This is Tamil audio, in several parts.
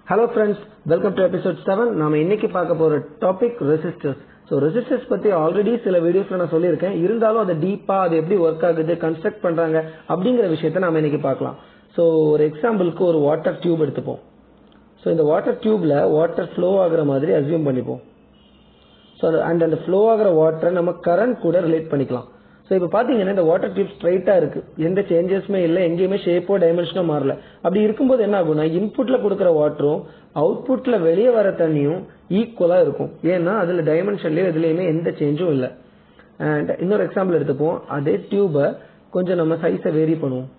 hello friends welcome to episode seven நாம இன்னைக்கு பார்க்க போற டாபிக் ரெசிஸ்டர்ஸ் ஸோ ரெசிஸ்டர்ஸ் பத்தி ஆல்ரெடி சில வீடியோஸ்ல நான் சொல்லியிருக்கேன் இருந்தாலும் அது டீப்பா அது எப்படி ஒர்க் ஆகுது கன்ஸ்ட்ரக்ட் பண்றாங்க அப்படிங்கிற விஷயத்த நாம இன்னைக்கு பார்க்கலாம் ஸோ ஒரு எக்ஸாம்பிளுக்கு ஒரு வாட்டர் டியூப் எடுத்துப்போம் ஸோ இந்த வாட்டர் டியூப்ல வாட்டர் ஃப்ளோ ஆகுற மாதிரி அசியூம் பண்ணிப்போம் ஸோ அண்ட் அந்த ஃப்ளோ ஆகிற வாட்டரை நம்ம கரண்ட் கூட ரிலேட் பண்ணிக்கலாம் ஸோ இப்போ பார்த்தீங்கன்னா இந்த வாட்டர் டியூப் ஸ்ட்ரைட்டாக இருக்கு எந்த சேஞ்சஸுமே இல்லை எங்கேயுமே ஷேப்போ டைமென்ஷனோ மாறல அப்படி இருக்கும்போது என்ன ஆகும்னா இன்புட்ல கொடுக்குற வாட்டரும் அவுட்புட்ல வெளியே வர தண்ணியும் ஈக்குவலாக இருக்கும் ஏன்னா அதில் டைமென்ஷன்லயோ எதுலேயுமே எந்த சேஞ்சும் இல்லை அண்ட் இன்னொரு எக்ஸாம்பிள் எடுத்துப்போம் அதே டியூபை கொஞ்சம் நம்ம சைஸை வேரி பண்ணுவோம்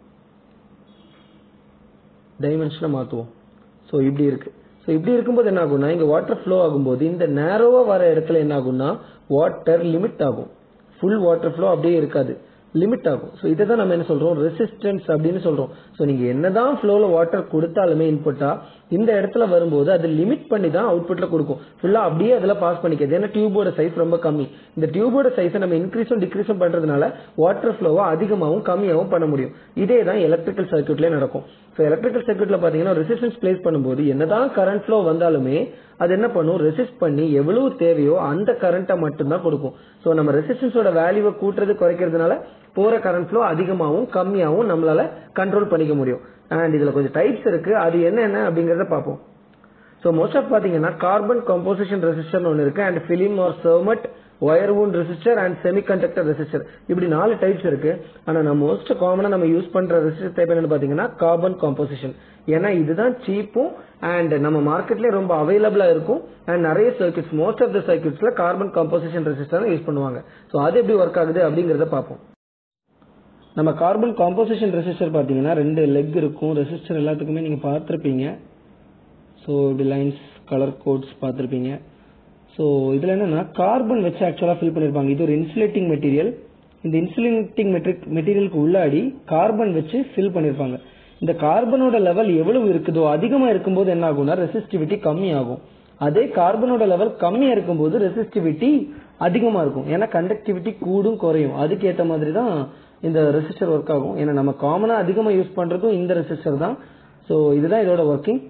டைமென்ஷனை மாற்றுவோம் ஸோ இப்படி இருக்கு ஸோ இப்படி இருக்கும்போது என்ன ஆகும்னா இங்க வாட்டர் ஃப்ளோ ஆகும்போது இந்த நேரோவா வர இடத்துல என்ன ஆகும்னா வாட்டர் லிமிட் ஆகும் ஃபுல் வாட்டர் ஃப்ளோ அப்படியே இருக்காது லிமிட் ஆகும் ஸோ இதை தான் நம்ம என்ன சொல்றோம் ரெசிஸ்டன்ஸ் அப்படின்னு சொல்றோம் ஸோ நீங்க என்னதான் ஃப்ளோல வாட்டர் கொடுத்தாலுமே இன்புட்டா இந்த இடத்துல வரும்போது அது லிமிட் பண்ணி தான் அவுட்புட்ல கொடுக்கும் ஃபுல்லா அப்படியே அதுல பாஸ் பண்ணிக்காது ஏன்னா டியூபோட சைஸ் ரொம்ப கம்மி இந்த டியூபோட சைஸை நம்ம இன்க்ரீஸும் டிக்ரீஸும் பண்றதுனால வாட்டர் ஃப்ளோவை அதிகமாகவும் கம்மியாகவும் பண்ண முடியும் இதே தான் எலக்ட்ரிக்கல் சர்க்கியூட்லேயே நடக்கும் ஸோ எலக்ட்ரிக்கல் சர்க்கியூட்ல பாத்தீங்கன்னா ரெசிஸ்டன்ஸ் பிளேஸ் பண்ணும்போது என்னதான் கரண்ட் ஃப்ளோ வந்தாலுமே அது என்ன பண்ணும் ரெசிஸ்ட் பண்ணி எவ்வளவு தேவையோ அந்த கரண்ட்டை மட்டும்தான் கொடுக்கும் ஸோ நம்ம ரெசிஸ்டன்ஸோட வேல்யூவை கூட்டுறது குறைக்கிறதுனால போற கரண்ட் ஃப்ளோ அதிகமாகவும் கம்மியாகவும் நம்மளால கண்ட்ரோல் பண்ணிக்க முடியும் அண்ட் இதுல கொஞ்சம் டைப்ஸ் இருக்கு அது என்னென்ன அப்படிங்கறத பார்ப்போம் ஸோ மோஸ்ட் ஆஃப் பாத்தீங்கன்னா கார்பன் கம்போசிஷன் ரெசிஸ்டர் ஒன்று இருக்கு and film or cermet wire wound resistor and semiconductor resistor இப்படி நாலு டைப்ஸ் இருக்கு ஆனா நம்ம மோஸ்ட் காமனா நம்ம யூஸ் பண்ற ரெசிஸ்டர் டைப் என்னன்னு பாத்தீங்கன்னா கார்பன் காம்போசிஷன் ஏன்னா இதுதான் சீப்பும் அண்ட் நம்ம மார்க்கெட்லயே ரொம்ப அவைலபிளா இருக்கும் அண்ட் நிறைய சர்க்கியூட்ஸ் மோஸ்ட் ஆஃப் த சர்க்கியூட்ஸ்ல கார்பன் காம்போசிஷன் ரெசிஸ்டர் யூஸ் பண்ணுவாங்க ஸோ அது எப்படி ஒர்க் ஆகுது அப்படிங்கறத பார்ப்போம் நம்ம கார்பன் காம்போசிஷன் ரெசிஸ்டர் பார்த்தீங்கன்னா ரெண்டு லெக் இருக்கும் ரெசிஸ்டர் எல்லாத்துக்குமே நீங்கள் பார்த்துருப்பீங்க ஸோ இப்படி லைன்ஸ் கலர் கோட்ஸ் பார்த்துருப்பீங்க ஸோ இதில் என்னன்னா கார்பன் வச்சு ஆக்சுவலாக ஃபில் பண்ணியிருப்பாங்க இது ஒரு இன்சுலேட்டிங் மெட்டீரியல் இந்த இன்சுலேட்டிங் மெட்ரிக் மெட்டீரியலுக்கு உள்ளாடி கார்பன் வச்சு ஃபில் பண்ணியிருப்பாங்க இந்த கார்பனோட லெவல் எவ்வளவு இருக்குதோ அதிகமாக இருக்கும்போது என்ன ஆகும்னா ரெசிஸ்டிவிட்டி கம்மி ஆகும் அதே கார்பனோட லெவல் கம்மியா இருக்கும்போது ரெசிஸ்டிவிட்டி அதிகமா இருக்கும் ஏன்னா கண்டக்டிவிட்டி கூடும் குறையும் அதுக்கு ஏற்ற மாதிரி தான் இந்த ரெசிஸ்டர் ஒர்க் ஆகும் ஏன்னா நம்ம காமனா அதிகமா யூஸ் பண்றதும் இந்த ரெசிஸ்டர் தான் ஸோ இதுதான் இதோட ஒர்க்கிங்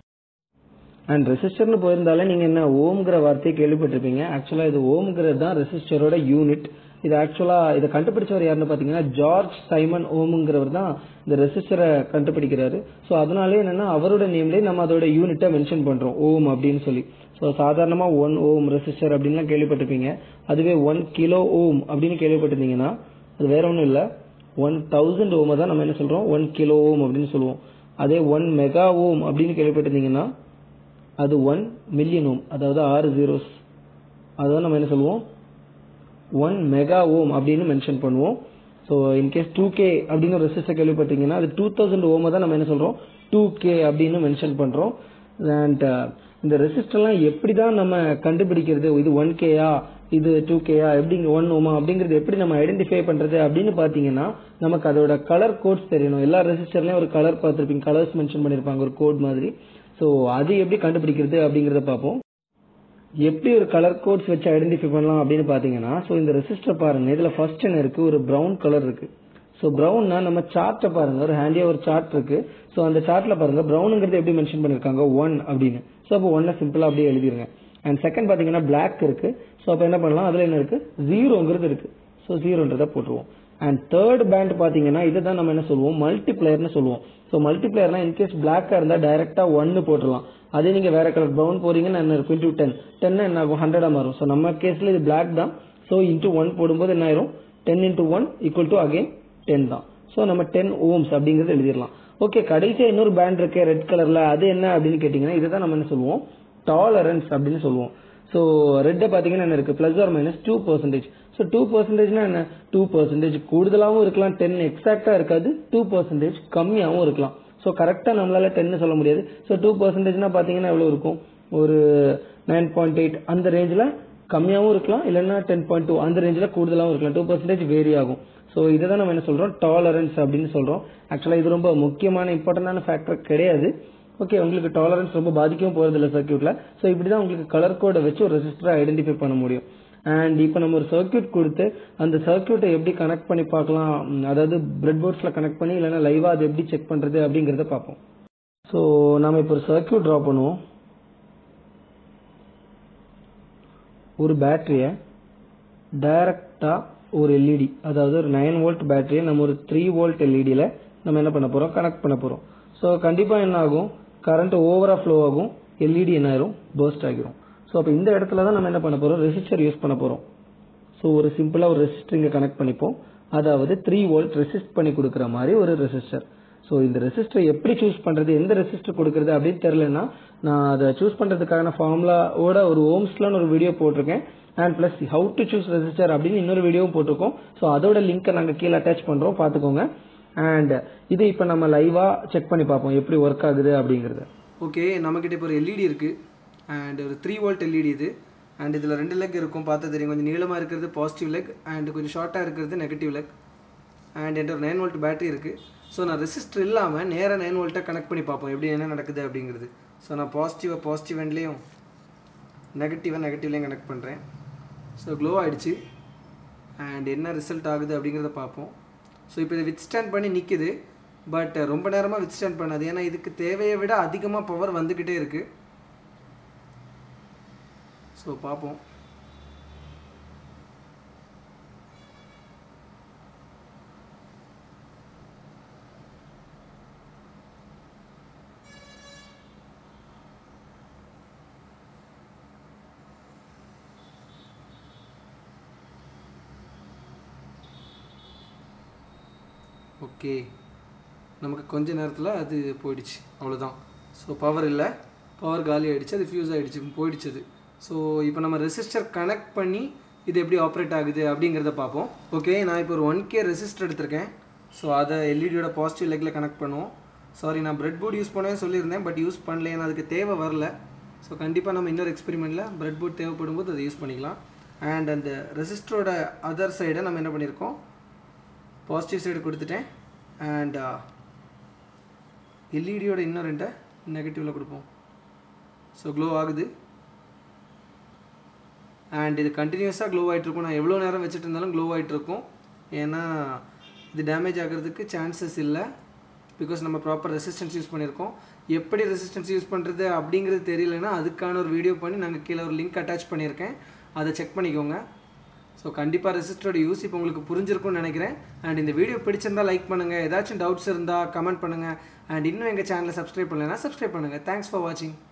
அண்ட் ரெசிஸ்டர்னு போயிருந்தாலே நீங்க என்ன ஓம்ங்கிற வார்த்தையை கேள்விப்பட்டிருப்பீங்க ஆக்சுவலா இது ஓம்ங்கிறது தான் ரெசிஸ்டரோட யூனிட் இது ஆக்சுவலா இதை கண்டுபிடிச்சவர் யாருன்னு பாத்தீங்கன்னா ஜார்ஜ் சைமன் ஓமுங்கிறவர் தான் இந்த ரெசிஸ்டரை கண்டுபிடிக்கிறாரு ஸோ அதனாலே என்னன்னா அவரோட நேம்லேயே நம்ம அதோட யூனிட்டை மென்ஷன் பண்றோம் ஓம் அப்படின்னு சொல்லி ஸோ சாதாரணமா ஒன் ஓம் ரெசிஸ்டர் அப்படின்லாம் கேள்விப்பட்டிருப்பீங்க அதுவே ஒன் கிலோ ஓம் அப்படின்னு கேள்விப்பட்டிருந்தீங்கன்னா அது வேற ஒன்றும் இல்லை ஒன் தௌசண்ட் ஓமை தான் நம்ம என்ன சொல்றோம் ஒன் கிலோ ஓம் அப்படின்னு சொல்லுவோம் அதே ஒன் மெகா ஓம் அப்படின்னு கேள்விப்பட்டிருந்தீங்கன்னா அது ஒன் மில்லியன் ஓம் அதாவது ஆறு ஜீரோஸ் அதான் நம்ம என்ன சொல்லுவோம் ஒன் மெகா ஓம் அப்படின்னு மென்ஷன் பண்ணுவோம் ஸோ இன்கேஸ் டூ கே அப்படின்னு ஒரு ரெசிஸ்டர் கேள்விப்பட்டீங்கன்னா அது டூ தௌசண்ட் ஓமை தான் நம்ம என்ன சொல்றோம் டூ கே அப்படின்னு மென்ஷன் பண்றோம் அண்ட் இந்த ரெசிஸ்டர்லாம் எப்படி தான் நம்ம கண்டுபிடிக்கிறது இது ஒன் கேயா இது டூ கேயா எப்படிங்க ஒன் ஓமா அப்படிங்கிறது எப்படி நம்ம ஐடென்டிஃபை பண்றது அப்படின்னு பாத்தீங்கன்னா நமக்கு அதோட கலர் கோட்ஸ் தெரியணும் எல்லா ரெசிஸ்டர்லயும் ஒரு கலர் பார்த்துருப்பீங்க கலர்ஸ் மென்ஷன் பண்ணிருப்பாங்க ஒரு கோட் மாதிரி ஸோ அது எப்படி கண்டுபிடிக்கிறது அப்படிங்கறத பார்ப்போம் எப்படி ஒரு கலர் கோட்ஸ் வச்சு ஐடென்டிஃபை பண்ணலாம் அப்படின்னு பாத்தீங்கன்னா ஸோ இந்த ரெசிஸ்டர் பாருங்க இதுல ஃபர்ஸ்ட் என்ன இருக்கு ஒரு ப்ரௌன் கலர் இருக்கு ஸோ ப்ரௌன்னா நம்ம சார்ட்டை பாருங்க ஒரு ஹேண்டியா ஒரு சார்ட் இருக்கு ஸோ அந்த சார்ட்ல பாருங்க ப்ரௌனுங்கிறது எப்படி மென்ஷன் பண்ணிருக்காங்க ஒன் அப்படின்னு ஸோ அப்போ ஒன்னை சிம்பிளா அப்படியே எழுதிருங்க அண்ட் செகண்ட் பாத்தீங்கன்னா பிளாக் இருக்கு ஸோ அப்போ என்ன பண்ணலாம் அதுல என்ன இருக்கு ஜீரோங்கிறது இருக்கு ஸோ ஜீரோன்றதை போட்டுருவோம் அண்ட் தேர்ட் பேண்ட் பாத்தீங்கன்னா இதை தான் நம்ம என்ன சொல்லுவோம் மல்டிப்ளேயர்னு சொல்லுவோம் ஸோ மல்டிப்ளேயர்னா இன்கேஸ் பிளாக்கா இருந்தா டைரக்டா ஒன்னு போட்டுடலாம் அதே நீங்க வேற கலர் ப்ரௌன் போறீங்கன்னா என்ன இருக்கும் இன்டூ டென் டென் என்ன ஆகும் ஹண்ட்ரடா மாறும் ஸோ நம்ம கேஸ்ல இது பிளாக் தான் ஸோ இன்டூ ஒன் போடும்போது என்ன ஆயிரும் ten into one equal to again ten தான் ஸோ நம்ம டென் ஓம்ஸ் அப்படிங்கறது எழுதிடலாம் ஓகே கடைசியா இன்னொரு பேண்ட் இருக்கு ரெட் கலர்ல அது என்ன அப்படின்னு கேட்டீங்கன்னா இதுதான் நம்ம என்ன சொல்லுவோம் டாலரன்ஸ் அப்படின்னு சொல்லுவோம் ஸோ ரெட்டை பார்த்தீங்கன்னா என்ன இருக்கு plus or minus two percentage so two பர்சன்டேஜ்னா என்ன டூ பர்சன்டேஜ் கூடுதலாகவும் இருக்கலாம் டென் எக்ஸாக்டா இருக்காது டூ பர்சன்டேஜ் கம்மியாகவும் இருக்கலாம் ஸோ கரெக்டா நம்மளால டென்னு சொல்ல முடியாது ஸோ டூ பர்சன்டேஜ்னா பார்த்தீங்கன்னா எவ்வளோ இருக்கும் ஒரு நைன் பாயிண்ட் எயிட் அந்த ரேஞ்சில் கம்மியாகவும் இருக்கலாம் இல்லைன்னா டென் பாயிண்ட் டூ அந்த ரேஞ்சில் கூடுதலாகவும் இருக்கலாம் டூ பர்சன்டேஜ் வேரி ஆகும் ஸோ இதை தான் நம்ம என்ன சொல்றோம் டாலரன்ஸ் அப்படின்னு சொல்றோம் ஆக்சுவலாக இது ரொம்ப முக்கியமான இம்பார்ட்டன்டான ஃபேக்டர் கிடையாது ஓகே உங்களுக்கு டாலரன்ஸ் ரொம்ப பாதிக்கவும் போறது இல்லை சர்க்கியூட்ல ஸோ இப்படிதான் உங்களுக்கு கலர் கோடை வச்சு ஒரு ரெசிஸ்டரை ஐடென்டிஃபை பண்ண முடியும் அண்ட் இப்போ நம்ம ஒரு சர்க்கியூட் கொடுத்து அந்த சர்க்கியூட்டை எப்படி கனெக்ட் பண்ணி பார்க்கலாம் அதாவது பிரெட் போர்ட்ஸ்ல கனெக்ட் பண்ணி இல்லைன்னா லைவா அது எப்படி செக் பண்றது அப்படிங்கறத பார்ப்போம் ஸோ நம்ம இப்போ ஒரு சர்க்கியூட் ட்ரா பண்ணுவோம் ஒரு பேட்டரியை டைரக்டாக ஒரு எல்இடி அதாவது ஒரு நைன் வோல்ட் பேட்டரியை நம்ம ஒரு த்ரீ வோல்ட் எல்இடியில் நம்ம என்ன பண்ண போகிறோம் கனெக்ட் பண்ண போகிறோம் ஸோ கண்டிப்பாக என்ன ஆகும் கரண்ட் ஓவராக ஃப்ளோ ஆகும் எல்இடி என்ன ஆயிரும் பர்ஸ்ட் ஆகிரும் ஸோ அப்போ இந்த இடத்துல தான் நம்ம என்ன பண்ண போகிறோம் ரெசிஸ்டர் யூஸ் பண்ண போகிறோம் ஸோ ஒரு சிம்பிளாக ஒரு ரெசிஸ்டர் இங்கே கனெக்ட் பண்ணிப்போம் அதாவது த்ரீ வோல்ட் ரெசிஸ்ட் பண்ணி கொடுக்குற மாதிரி ஒரு ரெசிஸ்டர் ஸோ இந்த ரெசிஸ்டர் எப்படி சூஸ் பண்ணுறது எந்த ரெசிஸ்டர் கொடுக்குறது அப்படின்னு தெரிலனா நான் அதை சூஸ் பண்ணுறதுக்கான ஃபார்முலாவோட ஒரு ஓம்ஸ்லான்னு ஒரு வீடியோ போட்டிருக்கேன் and plus how to choose resistor அப்படின்னு இன்னொரு வீடியோவும் போட்டிருக்கோம் ஸோ அதோட லிங்க்கை நாங்கள் கீழே அட்டாச் பண்ணுறோம் பார்த்துக்கோங்க அண்ட் இது இப்போ நம்ம லைவாக செக் பண்ணி பார்ப்போம் எப்படி ஒர்க் ஆகுது அப்படிங்கிறது ஓகே நம்மக்கிட்ட இப்போ ஒரு எல்இடி இருக்குது அண்ட் ஒரு த்ரீ வோல்ட் எல்இடி இது அண்ட் இதில் ரெண்டு லெக் இருக்கும் பார்த்தா தெரியும் கொஞ்சம் நீளமாக இருக்கிறது பாசிட்டிவ் லெக் அண்ட் கொஞ்சம் ஷார்ட்டாக இருக்கிறது நெகட்டிவ் லெக் அண்ட் என்கிட்ட ஒரு நைன் வோல்ட் பேட்டரி இருக்குது ஸோ நான் ரெசிஸ்டர் இல்லாமல் நேராக நைன் வோல்ட்டை கனெக்ட் பண்ணி பார்ப்போம் எப்படி என்ன நடக்குது அப்படிங்கிறது ஸோ நான் பாசிட்டிவாக பாசிட்டிவ் எண்ட்லேயும் நெகட்டிவாக நெகட்டிவ்லேயும் கனெக்ட் பண்ணுறேன் ஸோ க்ளோ ஆகிடுச்சு அண்ட் என்ன ரிசல்ட் ஆகுது அப்படிங்கிறத பார்ப்போம் ஸோ இப்போ இதை வித் ஸ்டாண்ட் பண்ணி நிற்குது பட் ரொம்ப நேரமாக வித் ஸ்டாண்ட் பண்ணாது ஏன்னா இதுக்கு தேவையை விட அதிகமாக பவர் வந்துக்கிட்டே இருக்குது ஸோ பார்ப்போம் ஓகே நமக்கு கொஞ்ச நேரத்தில் அது போயிடுச்சு அவ்வளோதான் ஸோ பவர் இல்லை பவர் காலி ஆகிடுச்சு அது ஃபியூஸ் ஆகிடுச்சு போயிடுச்சு அது ஸோ இப்போ நம்ம ரெசிஸ்டர் கனெக்ட் பண்ணி இது எப்படி ஆப்ரேட் ஆகுது அப்படிங்கிறத பார்ப்போம் ஓகே நான் இப்போ ஒரு ஒன் கே ரெசிஸ்டர் எடுத்திருக்கேன் ஸோ அதை எல்இடியோட பாசிட்டிவ் லெக்கில் கனெக்ட் பண்ணுவோம் சாரி நான் பிரெட் போர்டு யூஸ் பண்ணவே சொல்லியிருந்தேன் பட் யூஸ் பண்ணல ஏன்னா அதுக்கு தேவை வரல ஸோ கண்டிப்பாக நம்ம இன்னொரு எக்ஸ்பெரிமெண்ட்டில் பிரெட் போர்ட் தேவைப்படும் போது அதை யூஸ் பண்ணிக்கலாம் அண்ட் அந்த ரெசிஸ்டரோட அதர் சைடை நம்ம என்ன பண்ணியிருக்கோம் பாசிட்டிவ் சைடு கொடுத்துட்டேன் அண்ட் எல்இடியோட இன்னும் ரெண்டை நெகட்டிவில் கொடுப்போம் ஸோ க்ளோ ஆகுது அண்ட் இது கண்டினியூஸாக க்ளோ ஆகிட்டு இருக்கும் நான் எவ்வளோ நேரம் வச்சுட்டு இருந்தாலும் க்ளோ ஆகிட்டு இருக்கும் ஏன்னா இது டேமேஜ் ஆகிறதுக்கு சான்சஸ் இல்லை பிகாஸ் நம்ம ப்ராப்பர் ரெசிஸ்டன்ஸ் யூஸ் பண்ணியிருக்கோம் எப்படி ரெசிஸ்டன்ஸ் யூஸ் பண்ணுறது அப்படிங்கிறது தெரியலனா அதுக்கான ஒரு வீடியோ பண்ணி நாங்கள் கீழே ஒரு லிங்க் அட்டாச் பண்ணியிருக்கேன் அதை செக் பண்ணிக்கோங்க ஸோ கண்டிப்பாக ரெசிஸ்டரோட யூஸ் இப்போ உங்களுக்கு புரிஞ்சிருக்கும்னு நினைக்கிறேன் அண்ட் இந்த வீடியோ பிடிச்சிருந்தா லைக் பண்ணுங்கள் ஏதாச்சும் டவுட்ஸ் இருந்தால் கமெண்ட் பண்ணுங்கள் அண்ட் இன்னும் எங்கள் சேனலை சப்ஸ்கிரைப் பண்ணலைன்னா சப்ஸ்கிரைப் பண்ணுங்கள் தேங்க்ஸ் ஃபார் வாட்சிங்